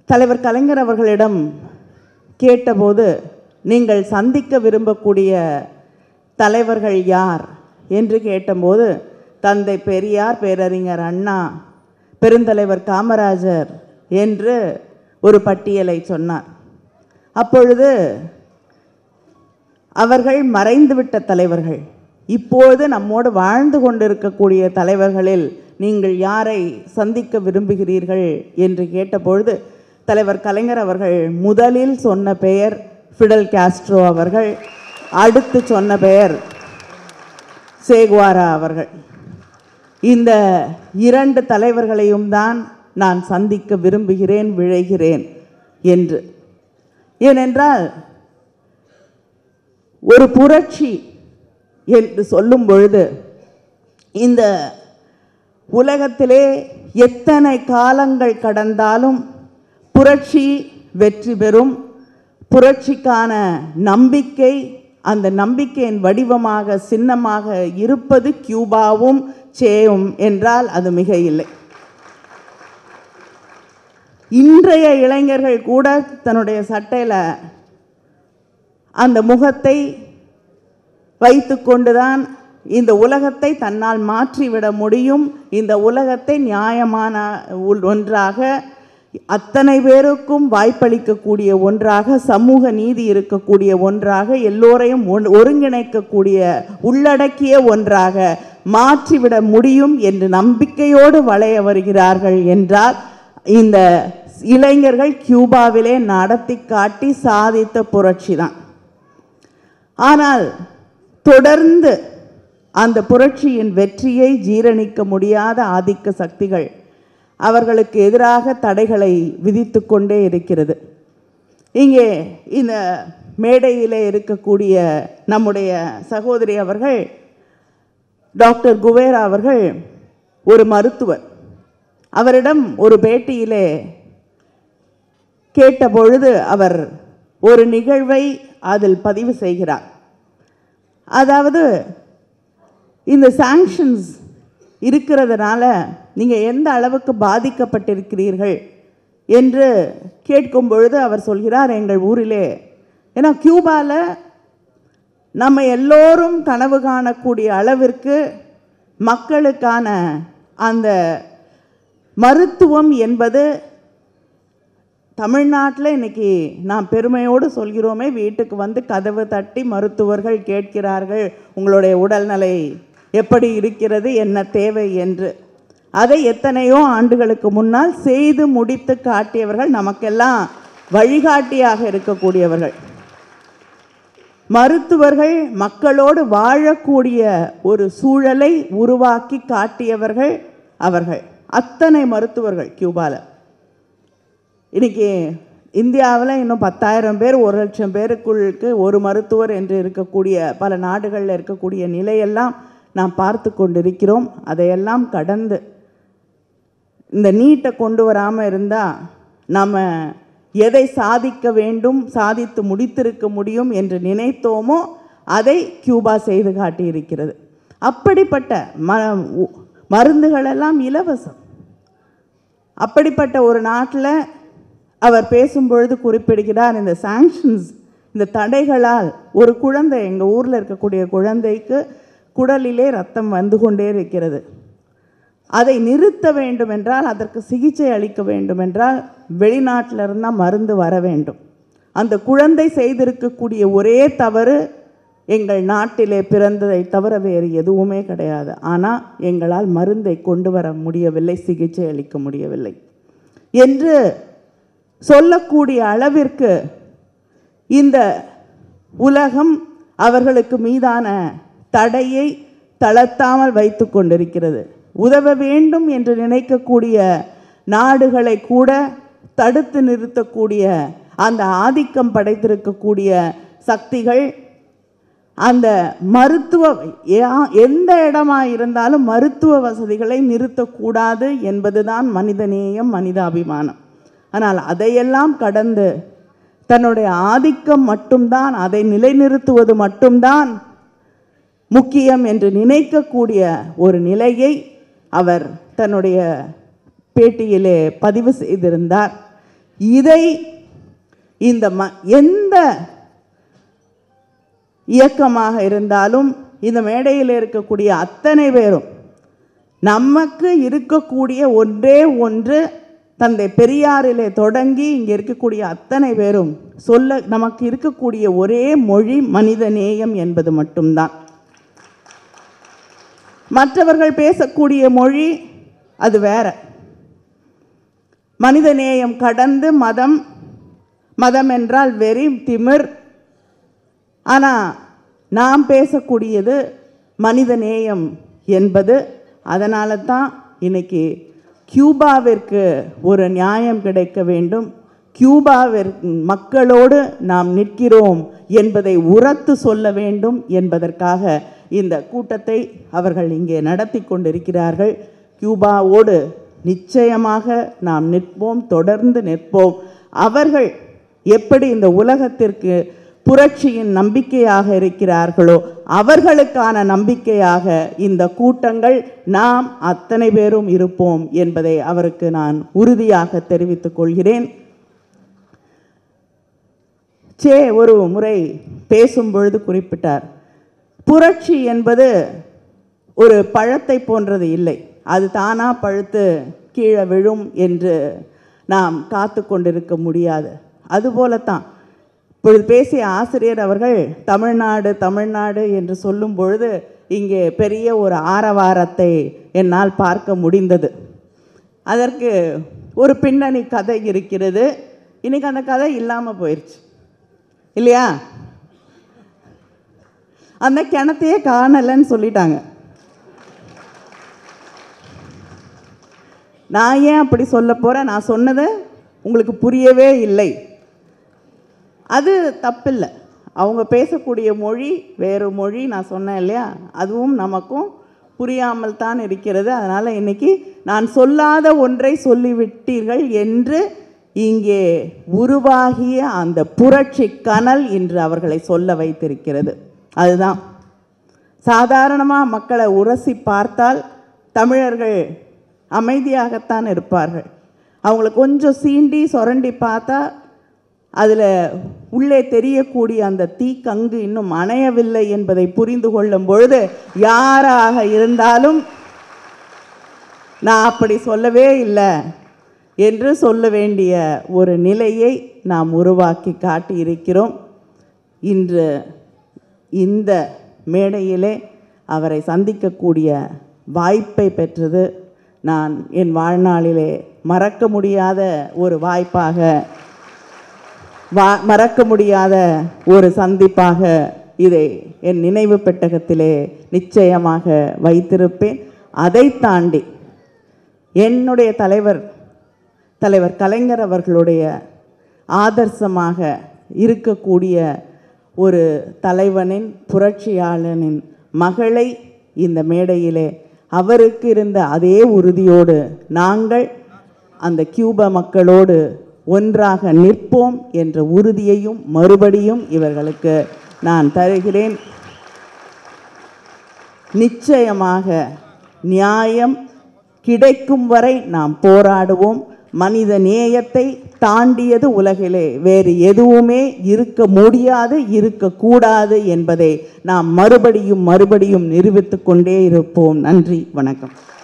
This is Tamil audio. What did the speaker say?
தலைவர் கலைஞர் அவர்களிடம் கேட்டபோது நீங்கள் சந்திக்க விரும்பக்கூடிய தலைவர்கள் யார் என்று கேட்டபோது தந்தை பெரியார் பேரறிஞர் அண்ணா பெருந்தலைவர் காமராஜர் என்று ஒரு பட்டியலை சொன்னார் அப்பொழுது அவர்கள் மறைந்துவிட்ட தலைவர்கள் இப்பொழுது நம்மோடு வாழ்ந்து கொண்டிருக்கக்கூடிய தலைவர்களில் நீங்கள் யாரை சந்திக்க விரும்புகிறீர்கள் என்று கேட்டபொழுது தலைவர் கலைஞர் அவர்கள் முதலில் சொன்ன பெயர் ஃபிடல் காஸ்ட்ரோ அவர்கள் அடுத்து சொன்ன பெயர் சேகுவாரா அவர்கள் இந்த இரண்டு தலைவர்களையும் தான் நான் சந்திக்க விரும்புகிறேன் விழைகிறேன் என்று ஏனென்றால் ஒரு புரட்சி என்று சொல்லும் பொழுது இந்த உலகத்திலே எத்தனை காலங்கள் கடந்தாலும் புரட்சி வெற்றி பெறும் புரட்சிக்கான நம்பிக்கை அந்த நம்பிக்கையின் வடிவமாக சின்னமாக இருப்பது கியூபாவும் சேவும் என்றால் அது மிக இல்லை இன்றைய இளைஞர்கள் கூட தன்னுடைய சட்டையில் அந்த முகத்தை வைத்துக்கொண்டுதான் இந்த உலகத்தை தன்னால் மாற்றிவிட முடியும் இந்த உலகத்தை நியாயமான உள்- ஒன்றாக அத்தனை பேருக்கும் வாய்ப்பளிக்கக்கூடிய ஒன்றாக சமூக நீதி இருக்கக்கூடிய ஒன்றாக எல்லோரையும் ஒன்- ஒருங்கிணைக்கக்கூடிய உள்ளடக்கிய ஒன்றாக மாற்றிவிட முடியும் என்று நம்பிக்கையோடு வளைய வருகிறார்கள் என்றால் இந்த இளைஞர்கள் கியூபாவிலே நடத்தி காட்டி சாதித்த புரட்சி தான் ஆனால் தொடர்ந்து அந்த புரட்சியின் வெற்றியை ஜீரணிக்க முடியாத ஆதிக்க சக்திகள் அவர்களுக்கு எதிராக தடைகளை விதித்து கொண்டே இருக்கிறது இங்கே இந்த மேடையிலே இருக்கக்கூடிய நம்முடைய சகோதரி அவர்கள் டாக்டர் குவேரா அவர்கள் ஒரு மருத்துவர் அவரிடம் ஒரு பேட்டியிலே கேட்டபொழுது அவர் ஒரு நிகழ்வை அதில் பதிவு செய்கிறார் அதாவது இந்த சாங்ஷன்ஸ் இருக்கிறதுனால நீங்கள் எந்த அளவுக்கு பாதிக்கப்பட்டிருக்கிறீர்கள் என்று கேட்கும் பொழுது அவர் சொல்கிறார் எங்கள் ஊரிலே ஏன்னா கியூபாவில் நம்ம எல்லோரும் கனவு காணக்கூடிய அளவிற்கு மக்களுக்கான அந்த மருத்துவம் என்பது தமிழ்நாட்டில் இன்னைக்கு நாம் பெருமையோடு சொல்கிறோமே வீட்டுக்கு வந்து கதவு தட்டி மருத்துவர்கள் கேட்கிறார்கள் உங்களுடைய உடல்நிலை எப்படி இருக்கிறது என்ன தேவை என்று அதை எத்தனையோ ஆண்டுகளுக்கு முன்னால் செய்து முடித்து காட்டியவர்கள் நமக்கெல்லாம் வழிகாட்டியாக இருக்கக்கூடியவர்கள் மருத்துவர்கள் மக்களோடு வாழக்கூடிய ஒரு சூழலை உருவாக்கி காட்டியவர்கள் அவர்கள் அத்தனை மருத்துவர்கள் கியூபாவில் இன்னைக்கு இந்தியாவில் இன்னும் பத்தாயிரம் பேர் ஒரு லட்சம் பேருக்குள்ளுக்கு ஒரு மருத்துவர் என்று இருக்கக்கூடிய பல நாடுகளில் இருக்கக்கூடிய நிலையெல்லாம் நாம் பார்த்து கொண்டிருக்கிறோம் அதையெல்லாம் கடந்து இந்த நீட்டை கொண்டு வராமல் இருந்தால் நம்ம எதை சாதிக்க வேண்டும் சாதித்து முடித்திருக்க முடியும் என்று நினைத்தோமோ அதை கியூபா செய்து காட்டியிருக்கிறது அப்படிப்பட்ட ம உ- மருந்துகளெல்லாம் இலவசம் அப்படிப்பட்ட ஒரு நாட்டில் அவர் பேசும்பொழுது குறிப்பிடுகிறார் இந்த சாங்ஷன்ஸ் இந்த தடைகளால் ஒரு குழந்தை எங்கள் ஊரில் இருக்கக்கூடிய குழந்தைக்கு குடலிலே ரத்தம் வந்து கொண்டே இருக்கிறது அதை நிறுத்த வேண்டும் என்றால் அதற்கு சிகிச்சை அளிக்க வேண்டும் என்றால் வெளிநாட்டில் இருந்தால் மருந்து வர வேண்டும் அந்த குழந்தை செய்திருக்கக்கூடிய ஒரே தவறு எங்கள் நாட்டிலே பிறந்ததை தவிர வேறு எதுவுமே கிடையாது ஆனால் எங்களால் மருந்தை கொண்டு வர முடியவில்லை சிகிச்சை அளிக்க முடியவில்லை என்று சொல்லக்கூடிய அளவிற்கு இந்த உலகம் அவர்களுக்கு மீதான தடையை தளர்த்தாமல் வைத்து கொண்டிருக்கிறது உதவ வேண்டும் என்று நினைக்கக்கூடிய நாடுகளை கூட தடுத்து நிறுத்தக்கூடிய அந்த ஆதிக்கம் படைத்திருக்கக்கூடிய சக்திகள் அந்த மருத்துவ யா- எந்த இடமா இருந்தாலும் மருத்துவ வசதிகளை நிறுத்தக்கூடாது என்பதுதான் மனிதநேயம் மனிதாபிமானம் ஆனால் அதையெல்லாம் கடந்து தன்னுடைய ஆதிக்கம் மட்டும்தான் அதை நிலைநிறுத்துவது மட்டும்தான் முக்கியம் என்று நினைக்கக்கூடிய ஒரு நிலையை அவர் தன்னுடைய பேட்டியிலே பதிவு செய்திருந்தார் இதை இந்த ம எந்த இயக்கமாக இருந்தாலும் இந்த மேடையில் இருக்கக்கூடிய அத்தனை பேரும் நமக்கு இருக்கக்கூடிய ஒன்றே ஒன்று தந்தை பெரியாரிலே தொடங்கி இங்கே இருக்கக்கூடிய அத்தனை பேரும் சொல்ல நமக்கு இருக்கக்கூடிய ஒரே மொழி மனித நேயம் என்பது மட்டும்தான் மற்றவர்கள் பேசக்கூடிய மொழி அது வேற மனித நேயம் கடந்து மதம் மதம் என்றால் வெறி திமிர் ஆனால் நாம் பேசக்கூடியது மனித நேயம் என்பது அதனால தான் இன்னைக்கு கியூபாவிற்கு ஒரு நியாயம் கிடைக்க வேண்டும் கியூபாவிற்கு மக்களோடு நாம் நிற்கிறோம் என்பதை உரத்து சொல்ல வேண்டும் என்பதற்காக இந்த கூட்டத்தை அவர்கள் இங்கே நடத்தி கொண்டிருக்கிறார்கள் கியூபாவோடு நிச்சயமாக நாம் நிற்போம் தொடர்ந்து நிற்போம் அவர்கள் எப்படி இந்த உலகத்திற்கு புரட்சியின் நம்பிக்கையாக இருக்கிறார்களோ அவர்களுக்கான நம்பிக்கையாக இந்த கூட்டங்கள் நாம் அத்தனை பேரும் இருப்போம் என்பதை அவருக்கு நான் உறுதியாக தெரிவித்துக் கொள்கிறேன் சே ஒரு முறை பேசும் பொழுது குறிப்பிட்டார் புரட்சி என்பது ஒரு பழத்தை போன்றது இல்லை அது தானா பழுத்து கீழே விழும் என்று நாம் காத்து கொண்டிருக்க முடியாது அதுபோலத்தான் இப்பொழுது பேசிய ஆசிரியர் அவர்கள் தமிழ்நாடு தமிழ்நாடு என்று சொல்லும் பொழுது இங்கே பெரிய ஒரு ஆரவாரத்தை என்னால் பார்க்க முடிந்தது அதற்கு ஒரு பின்னணி கதை இருக்கிறது இன்னைக்கு அந்த கதை இல்லாமல் போயிடுச்சு இல்லையா அந்த கிணத்தையே காணலைன்னு சொல்லிட்டாங்க நான் ஏன் அப்படி சொல்ல போகிறேன் நான் சொன்னது உங்களுக்கு புரியவே இல்லை அது தப்பில்லை அவங்க பேசக்கூடிய மொழி வேறு மொழி நான் சொன்னேன் இல்லையா அதுவும் நமக்கும் புரியாமல் தான் இருக்கிறது அதனால் இன்னைக்கு நான் சொல்லாத ஒன்றை சொல்லிவிட்டீர்கள் என்று இங்கே உருவாகிய அந்த புரட்சி கனல் இன்று அவர்களை சொல்ல வைத்திருக்கிறது அதுதான் சாதாரணமாக மக்களை உரசி பார்த்தால் தமிழர்கள் அமைதியாகத்தான் இருப்பார்கள் அவங்கள கொஞ்சம் சீண்டி சுரண்டி பார்த்தா அதில் உள்ளே தெரியக்கூடிய அந்த தீக்கங்கு இன்னும் அணையவில்லை என்பதை புரிந்து கொள்ளும் பொழுது யாராக இருந்தாலும் நான் அப்படி சொல்லவே இல்லை என்று சொல்ல வேண்டிய ஒரு நிலையை நாம் உருவாக்கி காட்டியிருக்கிறோம் இன்று இந்த மேடையிலே அவரை சந்திக்கக்கூடிய வாய்ப்பை பெற்றது நான் என் வாழ்நாளிலே மறக்க முடியாத ஒரு வாய்ப்பாக வா மறக்க முடியாத ஒரு சந்திப்பாக இதை என் நினைவு பெட்டகத்திலே நிச்சயமாக வைத்திருப்பேன் அதை தாண்டி என்னுடைய தலைவர் தலைவர் கலைஞர் அவர்களுடைய ஆதர்சமாக இருக்கக்கூடிய ஒரு தலைவனின் புரட்சியாளனின் மகளை இந்த மேடையிலே அவருக்கு இருந்த அதே உறுதியோடு நாங்கள் அந்த கியூபா மக்களோடு ஒன்றாக நிற்போம் என்ற உறுதியையும் மறுபடியும் இவர்களுக்கு நான் தருகிறேன் நிச்சயமாக நியாயம் கிடைக்கும் வரை நாம் போராடுவோம் மனித நேயத்தை தாண்டியது உலகிலே வேறு எதுவுமே இருக்க முடியாது இருக்கக்கூடாது என்பதை நாம் மறுபடியும் மறுபடியும் நிரூபித்துக் கொண்டே இருப்போம் நன்றி வணக்கம்